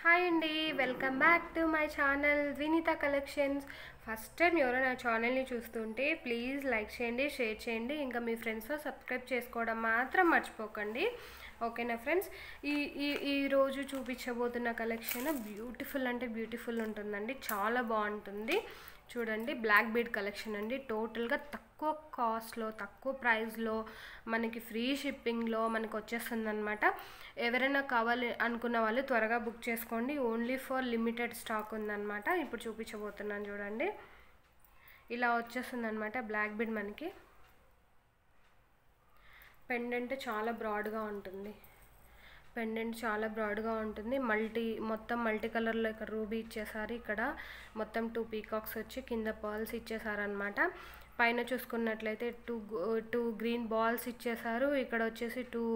hi అండి welcome back to my channel Vineetha collections first time ఎవరో నా ఛానల్ని చూస్తుంటే ప్లీజ్ లైక్ చేయండి షేర్ చేయండి ఇంకా మీ ఫ్రెండ్స్తో సబ్స్క్రైబ్ చేసుకోవడం మాత్రం మర్చిపోకండి ఓకేనా ఫ్రెండ్స్ ఈ ఈ ఈ రోజు చూపించబోతున్న కలెక్షన్ బ్యూటిఫుల్ అంటే బ్యూటిఫుల్ ఉంటుందండి చాలా బాగుంటుంది చూడండి బ్లాక్ బీడ్ కలెక్షన్ అండి టోటల్గా తక్కువ కాస్ట్లో తక్కువ ప్రైస్లో మనకి ఫ్రీ షిప్పింగ్లో మనకి వచ్చేస్తుంది అనమాట ఎవరైనా కావాలి అనుకున్న వాళ్ళు త్వరగా బుక్ చేసుకోండి ఓన్లీ ఫర్ లిమిటెడ్ స్టాక్ ఉందన్నమాట ఇప్పుడు చూపించబోతున్నాను చూడండి ఇలా వచ్చేస్తుంది అనమాట బ్లాక్ బీడ్ మనకి పెండెంట్ చాలా బ్రాడ్గా ఉంటుంది పెండెంట్ చాలా బ్రాడ్గా ఉంటుంది మల్టీ మొత్తం మల్టీ కలర్లో ఇక్కడ రూబీ ఇచ్చేసారు ఇక్కడ మొత్తం టూ పీకాక్స్ వచ్చి కింద పర్ల్స్ ఇచ్చేసారనమాట పైన చూసుకున్నట్లయితే టూ టూ గ్రీన్ బాల్స్ ఇచ్చేసారు ఇక్కడ వచ్చేసి టూ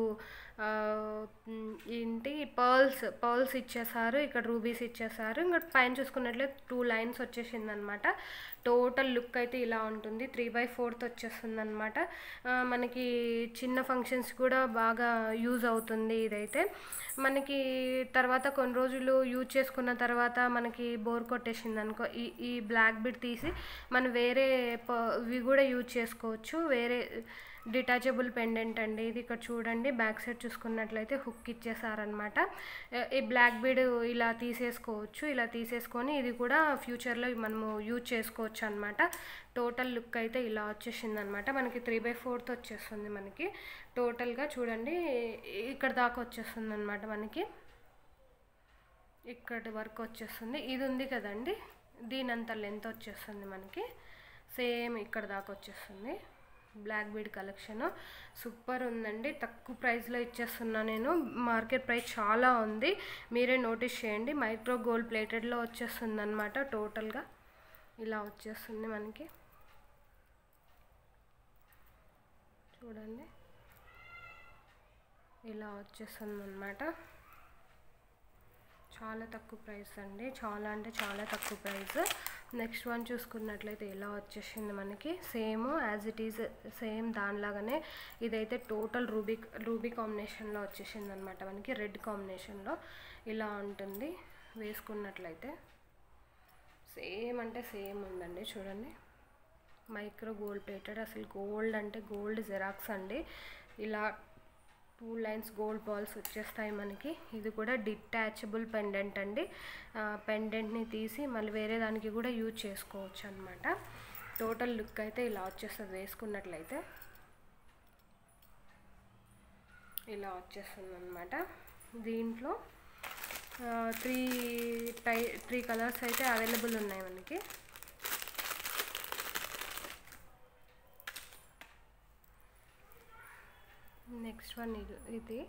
ఏంటి పర్ల్స్ పర్ల్స్ ఇచ్చేసారు ఇక్కడ రూబీస్ ఇచ్చేసారు ఇంకా పైన చూసుకున్నట్లయితే టూ లైన్స్ వచ్చేసింది అనమాట టోటల్ లుక్ అయితే ఇలా ఉంటుంది త్రీ బై ఫోర్త్ వచ్చేస్తుంది అనమాట మనకి చిన్న ఫంక్షన్స్ కూడా బాగా యూజ్ అవుతుంది ఇదైతే మనకి తర్వాత కొన్ని రోజులు యూజ్ చేసుకున్న తర్వాత మనకి బోర్ కొట్టేసింది అనుకో ఈ ఈ బ్లాక్ బిడ్ తీసి మనం వేరే ఇవి కూడా యూజ్ చేసుకోవచ్చు వేరే డిటాచబుల్ పెండెంట్ అండి ఇది ఇక్కడ చూడండి బ్యాక్ సైడ్ చూసుకున్నట్లయితే హుక్ ఇచ్చేసారనమాట ఈ బ్లాక్ బీడ్ ఇలా తీసేసుకోవచ్చు ఇలా తీసేసుకొని ఇది కూడా ఫ్యూచర్లో మనము యూజ్ చేసుకోవచ్చు అనమాట టోటల్ లుక్ అయితే ఇలా వచ్చేసింది అనమాట మనకి త్రీ బై ఫోర్త్ వచ్చేస్తుంది మనకి టోటల్గా చూడండి ఇక్కడ దాకా వచ్చేస్తుంది అనమాట మనకి ఇక్కడ వరకు వచ్చేస్తుంది ఇది ఉంది కదండి దీని అంత లెంత్ వచ్చేస్తుంది మనకి సేమ్ ఇక్కడ దాకా వచ్చేస్తుంది బ్లాక్ బీడ్ కలెక్షన్ సూపర్ ఉందండి తక్కువ ప్రైస్లో ఇచ్చేస్తున్నా నేను మార్కెట్ ప్రైస్ చాలా ఉంది మీరే నోటీస్ చేయండి మైక్రో గోల్డ్ ప్లేటెడ్లో వచ్చేస్తుంది అనమాట టోటల్గా ఇలా వచ్చేస్తుంది మనకి చూడండి ఇలా వచ్చేస్తుంది అనమాట చాలా తక్కువ ప్రైస్ అండి చాలా అంటే చాలా తక్కువ ప్రైస్ నెక్స్ట్ వన్ చూసుకున్నట్లయితే ఇలా వచ్చేసింది మనకి same as it is same దానిలాగానే ఇదైతే టోటల్ రూబీ రూబీ కాంబినేషన్లో వచ్చేసింది అనమాట మనకి రెడ్ కాంబినేషన్లో ఇలా ఉంటుంది వేసుకున్నట్లయితే సేమ్ అంటే సేమ్ ఉందండి చూడండి మైక్రో గోల్డ్ ప్లేటెడ్ అసలు గోల్డ్ అంటే గోల్డ్ జెరాక్స్ అండి ఇలా టూ లైన్స్ గోల్డ్ బాల్స్ వచ్చేస్తాయి మనకి ఇది కూడా డిటాచబుల్ పెండెంట్ అండి పెండెంట్ని తీసి మళ్ళీ వేరే దానికి కూడా యూజ్ చేసుకోవచ్చు అనమాట టోటల్ లుక్ అయితే ఇలా వచ్చేస్తుంది వేసుకున్నట్లయితే ఇలా వచ్చేస్తుంది అనమాట దీంట్లో త్రీ టై త్రీ కలర్స్ అయితే అవైలబుల్ ఉన్నాయి మనకి నెక్స్ట్ వన్ ఇది ఇది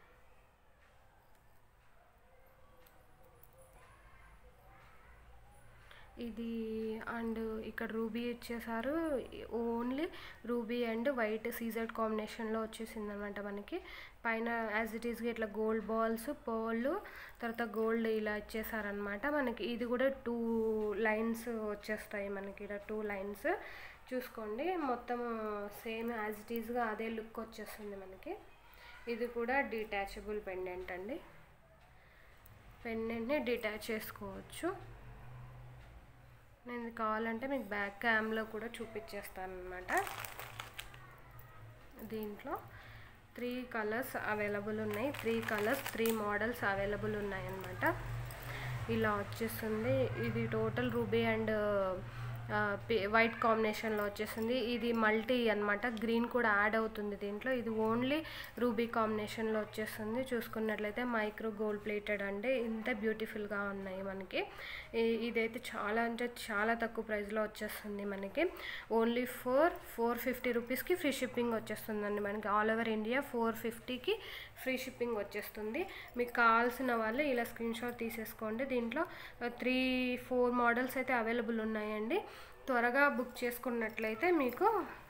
ఇది అండ్ ఇక్కడ రూబీ ఇచ్చేసారు ఓన్లీ రూబీ అండ్ వైట్ సీజర్డ్ కాంబినేషన్లో వచ్చేసింది అనమాట మనకి పైన యాజ్ ఇట్ ఈస్గా ఇట్లా గోల్డ్ బాల్స్ పర్ల్ తర్వాత గోల్డ్ ఇలా ఇచ్చేసారనమాట మనకి ఇది కూడా టూ లైన్స్ వచ్చేస్తాయి మనకి ఇలా టూ లైన్స్ చూసుకోండి మొత్తం సేమ్ యాజ్ ఇట్ ఈస్గా అదే లుక్ వచ్చేస్తుంది మనకి ఇది కూడా డిటాచబుల్ పెండెంట్ అండి పెండెంట్ని డిటాచ్ చేసుకోవచ్చు నేను కావాలంటే మీకు బ్యాక్ క్యామ్లో కూడా చూపించేస్తాను అనమాట దీంట్లో త్రీ కలర్స్ అవైలబుల్ ఉన్నాయి three colours three models available ఉన్నాయి అన్నమాట ఇలా వచ్చేస్తుంది ఇది టోటల్ రూబీ అండ్ వైట్ కాంబినేషన్లో వచ్చేసింది ఇది మల్టీ అనమాట గ్రీన్ కూడా యాడ్ అవుతుంది దీంట్లో ఇది ఓన్లీ రూబీ కాంబినేషన్లో వచ్చేస్తుంది చూసుకున్నట్లయితే మైక్రో గోల్డ్ ప్లేటెడ్ అంటే ఇంత బ్యూటిఫుల్గా ఉన్నాయి మనకి ఇదైతే చాలా అంటే చాలా తక్కువ ప్రైస్లో వచ్చేస్తుంది మనకి ఓన్లీ ఫోర్ ఫోర్ ఫిఫ్టీ రూపీస్కి ఫ్రీ షిప్పింగ్ వచ్చేస్తుందండి మనకి ఆల్ ఓవర్ ఇండియా ఫోర్ ఫిఫ్టీకి ఫ్రీ షిప్పింగ్ వచ్చేస్తుంది మీకు కావాల్సిన వాళ్ళు ఇలా స్క్రీన్ షాట్ తీసేసుకోండి దీంట్లో త్రీ ఫోర్ మోడల్స్ అయితే అవైలబుల్ ఉన్నాయండి త్వరగా బుక్ చేసుకున్నట్లయితే మీకు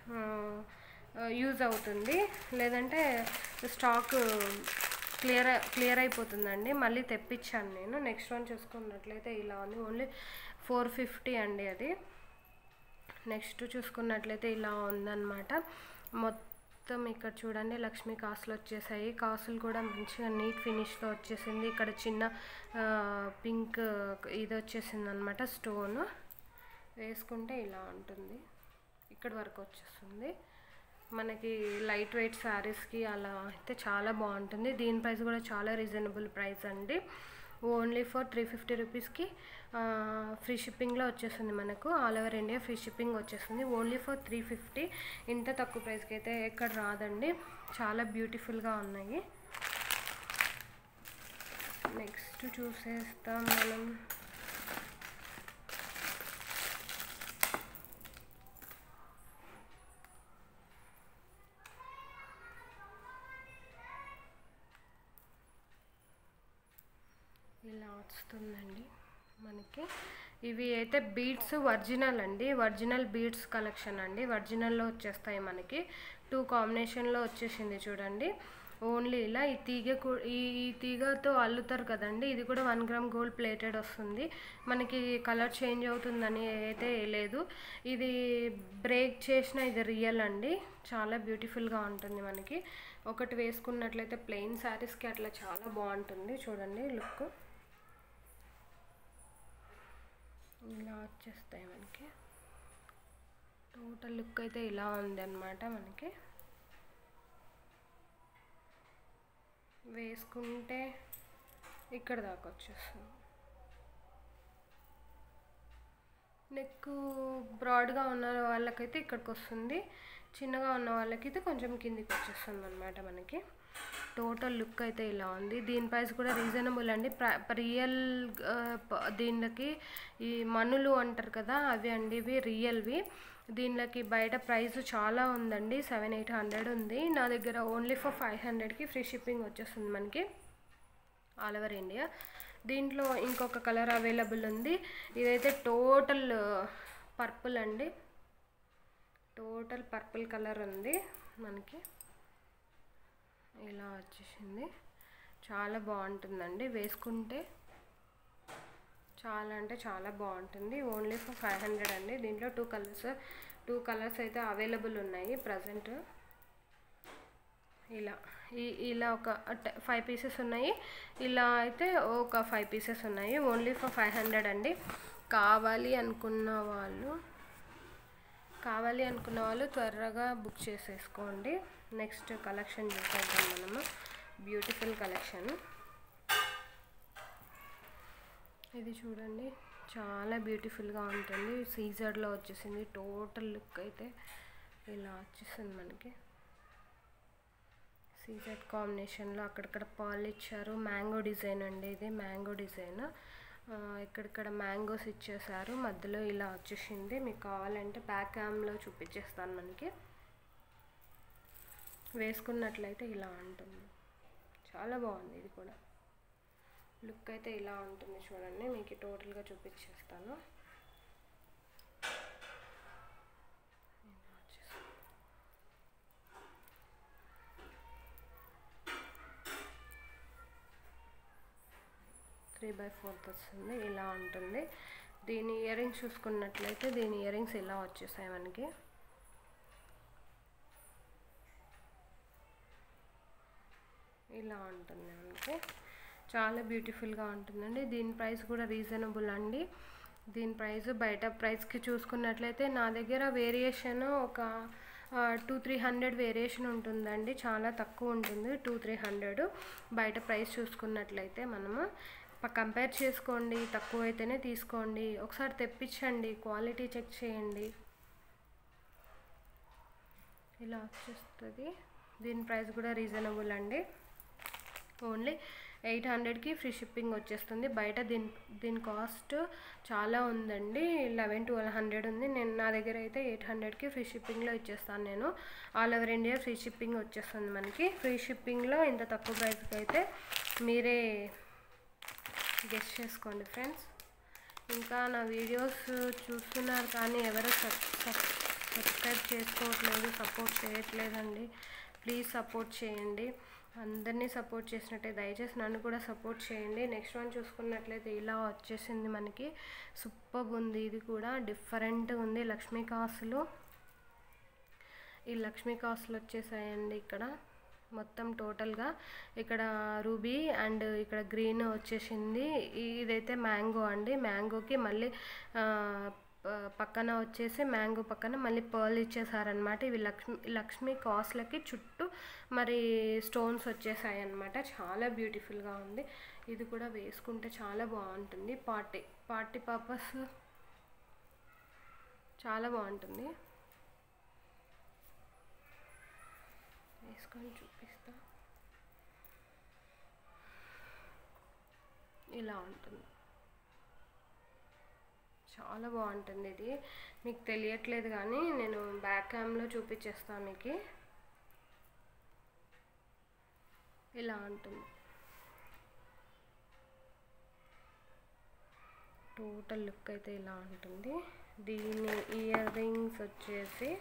యూజ్ అవుతుంది లేదంటే స్టాక్ క్లియర్ క్లియర్ అయిపోతుందండి మళ్ళీ తెప్పించాను నేను నెక్స్ట్ వన్ చూసుకున్నట్లయితే ఇలా ఉంది ఓన్లీ ఫోర్ ఫిఫ్టీ అండి అది నెక్స్ట్ చూసుకున్నట్లయితే ఇలా ఉందన్నమాట మొత్తం మొత్తం ఇక్కడ చూడండి లక్ష్మీ కాసులు వచ్చేసాయి కాసులు కూడా మంచిగా నీట్ ఫినిష్తో వచ్చేసింది ఇక్కడ చిన్న ఆ, పింక్ ఇది వచ్చేసింది అనమాట స్టోన్ వేసుకుంటే ఇలా ఉంటుంది ఇక్కడ వరకు వచ్చేస్తుంది మనకి లైట్ వెయిట్ శారీస్కి అలా అయితే చాలా బాగుంటుంది దీని ప్రైస్ కూడా చాలా రీజనబుల్ ప్రైస్ అండి ఓన్లీ ఫర్ త్రీ ఫిఫ్టీ రూపీస్కి ఫ్రీ షిప్పింగ్లో వచ్చేస్తుంది మనకు all over India free shipping వచ్చేస్తుంది ఓన్లీ ఫర్ త్రీ ఫిఫ్టీ ఇంత తక్కువ ప్రైస్కి అయితే ఎక్కడ రాదండి చాలా బ్యూటిఫుల్గా ఉన్నాయి నెక్స్ట్ చూసేస్తాం మనం ఇలా వస్తుందండి మనకి ఇవి అయితే బీడ్స్ ఒరిజినల్ అండి ఒరిజినల్ బీడ్స్ కలెక్షన్ అండి ఒరిజినల్లో వచ్చేస్తాయి మనకి టూ కాంబినేషన్లో వచ్చేసింది చూడండి ఓన్లీ ఇలా ఈ తీగ కూ- ఈ ఈ తీగతో అల్లుతారు కదండి ఇది కూడా వన్ గ్రామ్ గోల్డ్ ప్లేటెడ్ వస్తుంది మనకి కలర్ చేంజ్ అవుతుందని అయితే లేదు ఇది బ్రేక్ చేసిన ఇది రియల్ అండి చాలా బ్యూటిఫుల్గా ఉంటుంది మనకి ఒకటి వేసుకున్నట్లయితే ప్లెయిన్ శారీస్కి అట్లా చాలా బాగుంటుంది చూడండి లుక్ ఇలా వచ్చేస్తాయి మనకి టోటల్ లుక్ అయితే ఇలా ఉంది అనమాట మనకి వేసుకుంటే ఇక్కడ దాకా వచ్చేస్తుంది నెక్ బ్రాడ్గా ఉన్న వాళ్ళకైతే ఇక్కడికి వస్తుంది చిన్నగా ఉన్న వాళ్ళకైతే కొంచెం కిందికి వచ్చేస్తుంది అనమాట మనకి టోటల్ లుక్ అయితే ఇలా ఉంది దీని ప్రైస్ కూడా రీజనబుల్ అండి రియల్ దీనికి ఈ మనులు అంటారు కదా అవి అండి ఇవి రియల్వి దీనికి బయట ప్రైస్ చాలా ఉందండి సెవెన్ ఎయిట్ హండ్రెడ్ ఉంది నా దగ్గర ఓన్లీ ఫర్ ఫైవ్ హండ్రెడ్కి ఫ్రీ షిప్పింగ్ వచ్చేస్తుంది మనకి ఆల్ ఓవర్ ఇండియా దీంట్లో ఇంకొక కలర్ అవైలబుల్ ఉంది ఇదైతే టోటల్ పర్పుల్ అండి టోటల్ పర్పుల్ కలర్ ఉంది మనకి ఇలా వచ్చేసింది చాలా బాగుంటుందండి వేసుకుంటే చాలా అంటే చాలా బాగుంటుంది ఓన్లీ ఫర్ ఫైవ్ హండ్రెడ్ అండి దీంట్లో టూ కలర్స్ టూ కలర్స్ అయితే అవైలబుల్ ఉన్నాయి ప్రజెంట్ ఇలా ఈ ఇలా ఒక ఫైవ్ పీసెస్ ఉన్నాయి ఇలా అయితే ఒక ఫైవ్ పీసెస్ ఉన్నాయి ఓన్లీ ఫర్ ఫైవ్ హండ్రెడ్ అండి కావాలి అనుకున్న వాళ్ళు కావాలి అనుకున్న వాళ్ళు త్వరగా బుక్ చేసేసుకోండి నెక్స్ట్ కలెక్షన్ చూసేద్దాం మనము బ్యూటిఫుల్ కలెక్షన్ ఇది చూడండి చాలా బ్యూటిఫుల్గా ఉంటుంది సీజర్లో వచ్చేసింది టోటల్ లుక్ అయితే ఇలా వచ్చేసింది మనకి సీజెడ్ కాంబినేషన్లో అక్కడక్కడ పాలు ఇచ్చారు మ్యాంగో డిజైన్ అండి ఇది మ్యాంగో డిజైన్ ఆ, ఇక్కడిక్కడ మ్యాంగోస్ ఇచ్చేసారు మధ్యలో ఇలా వచ్చేసింది మీకు కావాలంటే బ్యాక్ క్యామ్లో చూపించేస్తాను మనకి వేసుకున్నట్లయితే ఇలా ఉంటుంది చాలా బాగుంది ఇది కూడా లుక్ అయితే ఇలా ఉంటుంది చూడండి మీకు టోటల్గా చూపించేస్తాను ఇలా వచ్చేసి- త్రీ బై ఫోర్త్ వస్తుంది ఇలా ఉంటుంది దీని ఇయర్ రింగ్స్ చూసుకున్నట్లయితే దీని ఇయర్ రింగ్స్ ఇలా వచ్చేసాయి మనకి ఇలా ఉంటుంది మనకి చాలా బ్యూటిఫుల్గా ఉంటుందండి దీని ప్రైస్ కూడా రీజనబుల్ అండి దీని ప్రైస్ బయట ప్రైస్కి చూసుకున్నట్లయితే నా దగ్గర వేరియేషన్ ఒక టూ త్రీ హండ్రెడ్ వేరియేషన్ ఉంటుందండి చాలా తక్కువ ఉంటుంది టూ త్రీ హండ్రెడ్ బయట ప్రైస్ చూసుకున్నట్లయితే మనము కంపేర్ చేసుకోండి తక్కువ అయితేనే తీసుకోండి ఒకసారి తెప్పించండి క్వాలిటీ చెక్ చేయండి ఇలా వచ్చేస్తుంది దీని ప్రైస్ కూడా రీజనబుల్ అండి ఓన్లీ ఎయిట్ హండ్రెడ్కి ఫ్రీ షిప్పింగ్ వచ్చేస్తుంది బయట దీని దీని కాస్ట్ చాలా ఉందండి లెవెన్ ట్వెల్వ్ హండ్రెడ్ ఉంది నేను నా దగ్గర అయితే ఎయిట్ హండ్రెడ్కి ఫ్రీ షిప్పింగ్లో ఇచ్చేస్తాను నేను all over India free shipping వచ్చేస్తుంది మనకి ఫ్రీ షిప్పింగ్లో ఇంత తక్కువ ప్రైస్కి అయితే మీరే గెస్ట్ చేసుకోండి ఫ్రెండ్స్ ఇంకా నా వీడియోస్ చూస్తున్నారు కానీ ఎవరు సబ్స్క్రైబ్ చేసుకోవట్లేదు సపోర్ట్ చేయట్లేదండి ప్లీజ్ సపోర్ట్ చేయండి అందరినీ సపోర్ట్ చేసినట్టే దయచేసి నన్ను కూడా సపోర్ట్ చేయండి నెక్స్ట్ వన్ చూసుకున్నట్లయితే ఇలా వచ్చేసింది మనకి సూపర్ ఉంది ఇది కూడా డిఫరెంట్ ఉంది లక్ష్మీ కాసులు ఈ లక్ష్మీ కాసులు వచ్చేసాయండి ఇక్కడ మొత్తం టోటల్గా ఇక్కడ రూబీ అండ్ ఇక్కడ గ్రీన్ వచ్చేసింది ఇదైతే మ్యాంగో అండి మ్యాంగోకి మళ్ళీ ఆ, ప- పక్కన వచ్చేసి మ్యాంగో పక్కన మళ్ళీ పర్ల్ ఇచ్చేసారనమాట ఇవి లక్ష్మి లక్ష్మీ కాస్ట్లకి చుట్టూ మరి స్టోన్స్ వచ్చేసాయి అనమాట చాలా బ్యూటిఫుల్గా ఉంది ఇది కూడా వేసుకుంటే చాలా బాగుంటుంది పార్టీ పార్టీ పర్పస్ చాలా బాగుంటుంది వేసుకొని చూపిస్తా ఇలా ఉంటుంది చాలా బాగుంటుంది ఇది మీకు తెలియట్లేదు కానీ నేను బ్యాక్ క్యామ్లో చూపించేస్తాను మీకు ఇలా ఉంటుంది టోటల్ లుక్ అయితే ఇలా ఉంటుంది దీని ఇయర్ రింగ్స్ వచ్చేసి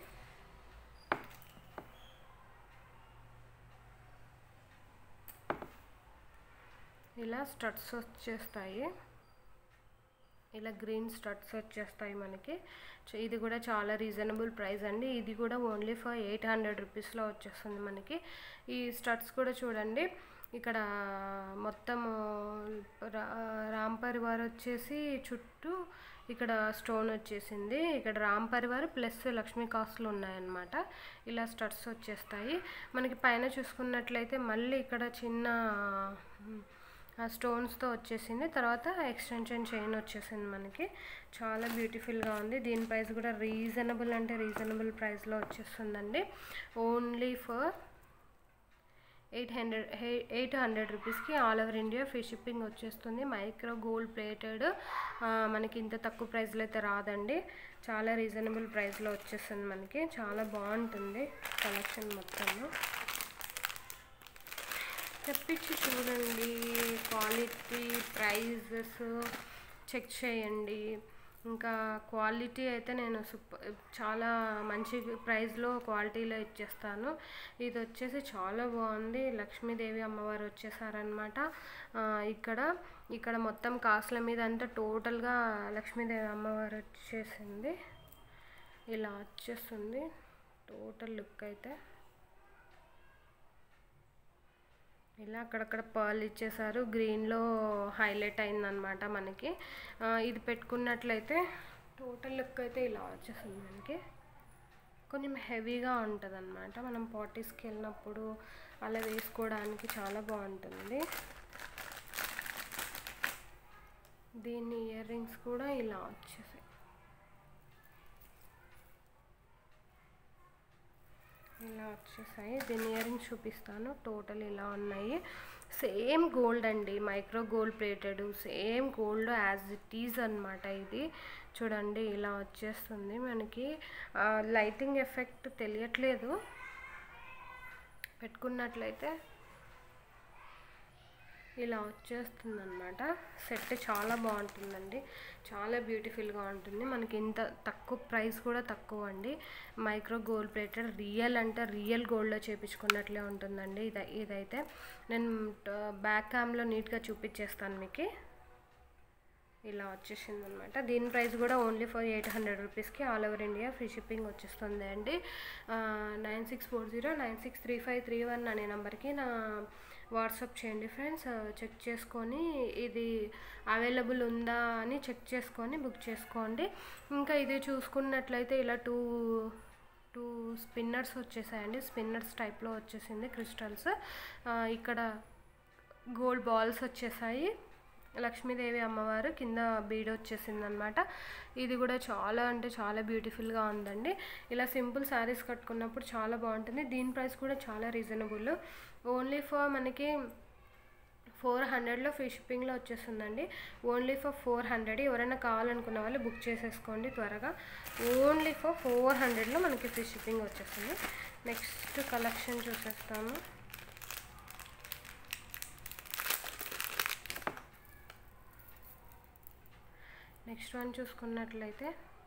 ఇలా స్టడ్స్ వచ్చేస్తాయి ఇలా గ్రీన్ స్టడ్స్ వచ్చేస్తాయి మనకి చ- ఇది కూడా చాలా రీజనబుల్ ప్రైస్ అండి ఇది కూడా ఓన్లీ ఫర్ ఎయిట్ హండ్రెడ్ రూపీస్లో వచ్చేస్తుంది మనకి ఈ స్టడ్స్ కూడా చూడండి ఇక్కడ మొత్తం రామ్ పరివార్ వచ్చేసి చుట్టూ ఇక్కడ స్టోన్ వచ్చేసింది ఇక్కడ రామ్ పరివార్ ప్లస్ లక్ష్మీ కాసులు ఉన్నాయన్నమాట ఇలా స్టడ్స్ వచ్చేస్తాయి మనకి పైన చూసుకున్నట్లయితే మళ్ళీ ఇక్కడ చిన్న మ్, ఆ స్టోన్స్తో వచ్చేసింది తర్వాత ఎక్స్టెన్షన్ చైన్ వచ్చేసింది మనకి చాలా బ్యూటిఫుల్గా ఉంది దీని ప్రైస్ కూడా రీజనబుల్ అంటే రీజనబుల్ ప్రైస్లో వచ్చేస్తుందండి only for eight hundred eight hundred రూపీస్కి all over India free shipping వచ్చేస్తుంది మైక్రో గోల్డ్ ప్లేటెడ్ మనకి ఇంత తక్కువ ప్రైస్లో అయితే రాదండి చాలా రీజనబుల్ ప్రైస్లో వచ్చేస్తుంది మనకి చాలా బాగుంటుంది కలెక్షన్ మొత్తము తెప్పించి చూడండి క్వాలిటీ ప్రైజెస్ చెక్ చేయండి ఇంకా క్వాలిటీ అయితే నేను సూపర్ చాలా మంచి ప్రైస్లో క్వాలిటీలో ఇచ్చేస్తాను ఇది వచ్చేసి చాలా బాగుంది లక్ష్మీదేవి అమ్మవారు వచ్చేసారనమాట ఇక్కడ ఇక్కడ మొత్తం కాసుల మీద అంతా టోటల్గా లక్ష్మీదేవి అమ్మవారు వచ్చేసింది ఇలా వచ్చేస్తుంది టోటల్ లుక్ అయితే ఇలా అక్కడక్కడ పర్ల్ ఇచ్చేసారు గ్రీన్లో హైలైట్ అయిందనమాట మనకి ఆ, ఇది పెట్టుకున్నట్లయితే టోటల్ లుక్ అయితే ఇలా వచ్చేస్తుంది మనకి కొంచెం హెవీగా ఉంటుంది అనమాట మనం పార్టీస్కి వెళ్ళినప్పుడు అలా వేసుకోవడానికి చాలా బాగుంటుంది దీని ఇయర్ రింగ్స్ కూడా ఇలా వచ్చేసాయి ఇలా వచ్చేసాయి దీని ఇయర్ రింగ్స్ చూపిస్తాను టోటల్ ఇలా ఉన్నాయి సేమ్ గోల్డ్ అండి micro gold plated same gold as it is అనమాట ఇది చూడండి ఇలా వచ్చేస్తుంది మనకి లైటింగ్ ఎఫెక్ట్ తెలియట్లేదు పెట్టుకున్నట్లయితే ఇలా వచ్చేస్తుంది అనమాట సెట్ చాలా బాగుంటుందండి చాలా బ్యూటిఫుల్గా ఉంటుంది మనకి ఇంత తక్కువ ప్రైస్ కూడా తక్కువ అండి మైక్రో గోల్డ్ ప్లేటెడ్ రియల్ అంటే రియల్ గోల్డ్లో చేపించుకున్నట్లే ఉంటుందండి ఇది ఇదైతే నేను బ్యాక్ క్యామ్లో నీట్గా చూపించేస్తాను మీకు ఇలా వచ్చేసింది అనమాట దీని ప్రైస్ కూడా ఓన్లీ ఫర్ ఎయిట్ హండ్రెడ్ రూపీస్కి all over India free shipping వచ్చేస్తుంది అండి nine six four zero nine six three five three one అనే నెంబర్కి నా వాట్సాప్ చేయండి ఫ్రెండ్స్ చెక్ చేసుకొని ఇది అవైలబుల్ ఉందా అని చెక్ చేసుకొని బుక్ చేసుకోండి ఇంకా ఇది చూసుకున్నట్లయితే ఇలా టూ టూ స్పిన్నర్స్ వచ్చేసాయండి స్పిన్నర్స్ టైప్లో వచ్చేసింది క్రిస్టల్స్ ఇక్కడ గోల్డ్ బాల్స్ వచ్చేసాయి లక్ష్మీదేవి అమ్మవారు కింద బీడ్ వచ్చేసింది అనమాట ఇది కూడా చాలా అంటే చాలా బ్యూటిఫుల్గా ఉందండి ఇలా సింపుల్ శారీస్ కట్టుకున్నప్పుడు చాలా బాగుంటుంది దీని ప్రైస్ కూడా చాలా రీజనబుల్ ఓన్లీ ఫర్ మనకి ఫోర్ హండ్రెడ్లో ఫ్రీ షిప్పింగ్లో వచ్చేస్తుందండి ఓన్లీ ఫర్ ఫోర్ హండ్రెడ్ ఎవరైనా కావాలనుకున్న వాళ్ళు బుక్ చేసేసుకోండి త్వరగా ఓన్లీ ఫర్ ఫోర్ హండ్రెడ్లో మనకి ఫ్రీ షిప్పింగ్ వచ్చేస్తుంది నెక్స్ట్ కలెక్షన్ చూసేస్తాము నెక్స్ట్ వన్ చూసుకున్నట్లయితే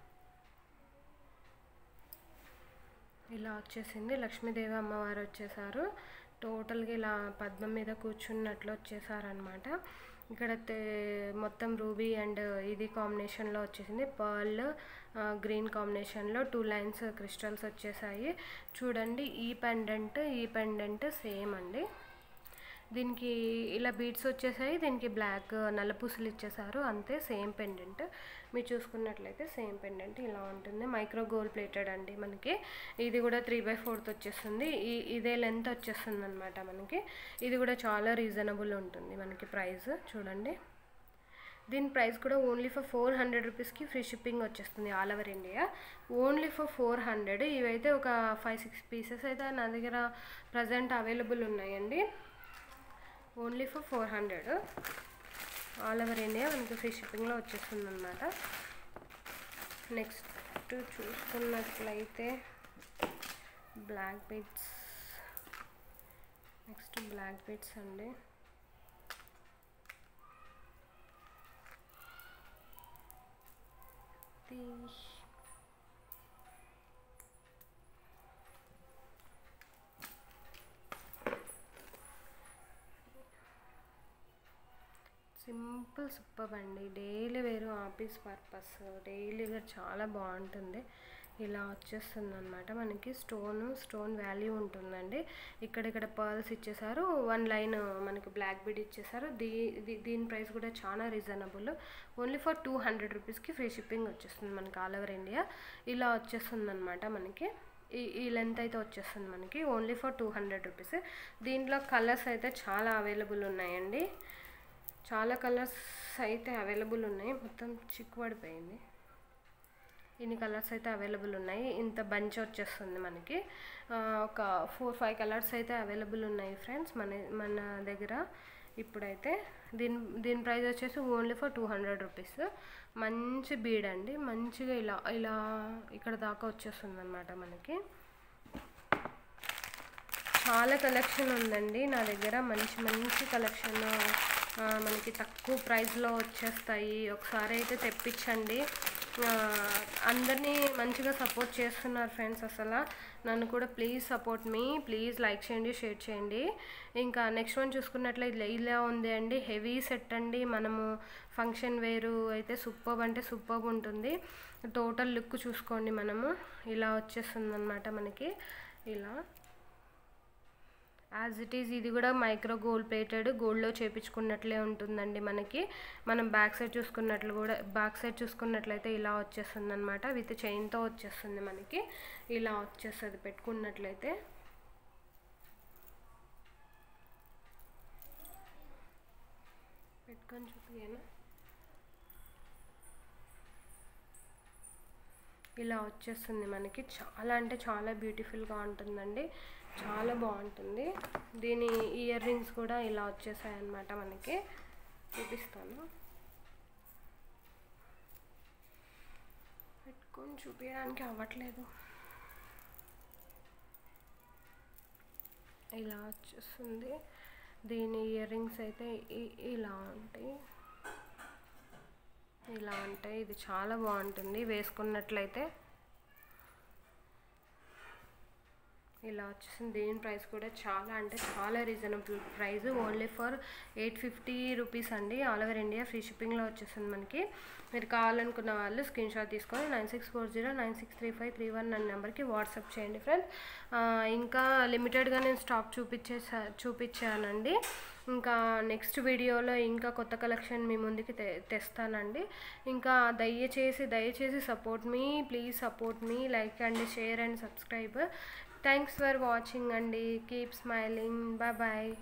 ఇలా వచ్చేసింది లక్ష్మీదేవి అమ్మవారు వచ్చేసారు టోటల్గా ఇలా పద్మం మీద కూర్చున్నట్లు వచ్చేసారనమాట ఇక్కడ తే- మొత్తం రూబీ అండ్ ఇది కాంబినేషన్లో వచ్చేసింది పర్ల్ గ్రీన్ కాంబినేషన్లో టూ లైన్స్ క్రిస్టల్స్ వచ్చేసాయి చూడండి ఈ పెండెంట్ ఈ పెండెంట్ సేమ్ అండి దీనికి ఇలా బీడ్స్ వచ్చేసాయి దీనికి బ్లాక్ నల్లపూసలు ఇచ్చేసారు అంతే సేమ్ పెండెంట్ మీరు చూసుకున్నట్లయితే సేమ్ పెండెంట్ ఇలా ఉంటుంది మైక్రో గోల్డ్ ప్లేటెడ్ అండి మనకి ఇది కూడా త్రీ బై ఫోర్త్ వచ్చేస్తుంది ఈ ఇదే లెంత్ వచ్చేస్తుంది అనమాట మనకి ఇది కూడా చాలా రీజనబుల్ ఉంటుంది మనకి ప్రైస్ చూడండి దీని ప్రైస్ కూడా ఓన్లీ ఫర్ ఫోర్ హండ్రెడ్ రూపీస్కి ఫ్రీ షిప్పింగ్ వచ్చేస్తుంది all over India only for four hundred ఇవైతే ఒక ఫైవ్ సిక్స్ పీసెస్ అయితే నా దగ్గర ప్రజెంట్ అవైలబుల్ ఉన్నాయండి only for four hundred all over India మనకి ఫ్రీ షిప్పింగ్లో వచ్చేస్తుంది అనమాట నెక్స్ట్ చూసుకున్నట్లయితే black beads next black beads అండి ఇది సింపుల్ సూపర్ అండి daily wear office purpose daily wear చాలా బాగుంటుంది ఇలా వచ్చేస్తుంది అనమాట మనకి స్టోన్ స్టోన్ వాల్యూ ఉంటుందండి ఇక్కడిక్కడ పర్ల్స్ ఇచ్చేసారు వన్ లైన్ మనకి బ్లాక్ బీడ్ ఇచ్చేసారు దీ దీ- దీని ప్రైస్ కూడా చాలా reasonable only for two hundred రూపీస్కి ఫ్రీ షిప్పింగ్ వచ్చేస్తుంది మనకి ఆల్ ఓవర్ ఇండియా ఇలా వచ్చేస్తుంది అనమాట మనకి ఈ ఈ లెంత్ అయితే వచ్చేస్తుంది మనకి only for two hundred rupees దీంట్లో కలర్స్ అయితే చాలా అవైలబుల్ ఉన్నాయండి చాలా కలర్స్ అయితే అవైలబుల్ ఉన్నాయి మొత్తం చిక్కు పడిపోయింది ఇన్ని కలర్స్ అయితే అవైలబుల్ ఉన్నాయి ఇంత బంచ్ వచ్చేస్తుంది మనకి ఆ, ఒక ఫోర్ ఫైవ్ కలర్స్ అయితే అవైలబుల్ ఉన్నాయి ఫ్రెండ్స్ మన మన దగ్గర ఇప్పుడైతే దీని దీని ప్రైస్ వచ్చేసి only for two hundred rupees మంచి బీడ్ అండి మంచిగా ఇలా ఇలా ఇక్కడ దాకా వచ్చేస్తుంది అనమాట మనకి చాలా కలెక్షన్ ఉందండి నా దగ్గర మంచి మంచి కలెక్షన్ ఆ, మనకి తక్కువ ప్రైస్లో వచ్చేస్తాయి ఒకసారి అయితే తెప్పించండి ఆ, అందరినీ మంచిగా సపోర్ట్ చేస్తున్నారు ఫ్రెండ్స్ అసలు నన్ను కూడా ప్లీజ్ సపోర్ట్ మీ ప్లీజ్ లైక్ చేయండి షేర్ చేయండి ఇంకా నెక్స్ట్ వన్ చూసుకున్నట్లయితే ఇలా- ఇలా ఉంది అండి హెవీ సెట్ అండి మనము ఫంక్షన్ వేరు అయితే సూపర్ అంటే సూపర్ ఉంటుంది టోటల్ లుక్ చూసుకోండి మనము ఇలా వచ్చేస్తుంది అనమాట మనకి ఇలా యాజ్ ఇట్ ఈజ్ ఇది కూడా మైక్రో గోల్డ్ ప్లేటెడ్ గోల్డ్లో చేపించుకున్నట్లే ఉంటుందండి మనకి మనం బ్యాక్ సైడ్ చూసుకున్నట్లు కూడా బ్యాక్ సైడ్ చూసుకున్నట్లయితే ఇలా వచ్చేస్తుంది అనమాట విత్ చైన్తో వచ్చేస్తుంది మనకి ఇలా వచ్చేస్తుంది పెట్టుకున్నట్లయితే పెట్టుకొని చూపియనా ఇలా వచ్చేస్తుంది మనకి చాలా అంటే చాలా బ్యూటిఫుల్గా ఉంటుందండి చాలా బాగుంటుంది దీని ఇయర్ రింగ్స్ కూడా ఇలా వచ్చేసాయి అన్నమాట మనకి చూపిస్తాను పెట్టుకొని చూపించడానికి అవ్వట్లేదు ఇలా వచ్చేస్తుంది దీని ఇయర్ రింగ్స్ అయితే ఇ- ఇలా ఉంటాయి ఇలా ఉంటాయి ఇది చాలా బాగుంటుంది వేసుకున్నట్లయితే ఇలా వచ్చేసింది దీని ప్రైస్ కూడా చాలా అంటే చాలా reasonable price only for eight fifty rupees అండి ఆల్ ఓవర్ ఇండియా ఫ్రీ షిప్పింగ్లో వచ్చేసింది మనకి మీరు కావాలనుకున్న వాళ్ళు స్క్రీన్ షాట్ తీసుకొని nine six four zero nine six three five three one అన్న నెంబర్కి వాట్సాప్ చేయండి ఫ్రెండ్స్ ఇంకా లిమిటెడ్గా నేను స్టాక్ చూపించేసా చూపించానండి ఇంకా నెక్స్ట్ వీడియోలో ఇంకా కొత్త కలెక్షన్ మీ ముందుకి తె తెస్తానండి ఇంకా దయచేసి దయచేసి సపోర్ట్ మీ ప్లీజ్ సపోర్ట్ మీ like and share and subscribe thanks for watching అండి కీప్ స్మైలింగ్ బాయ్ బాయ్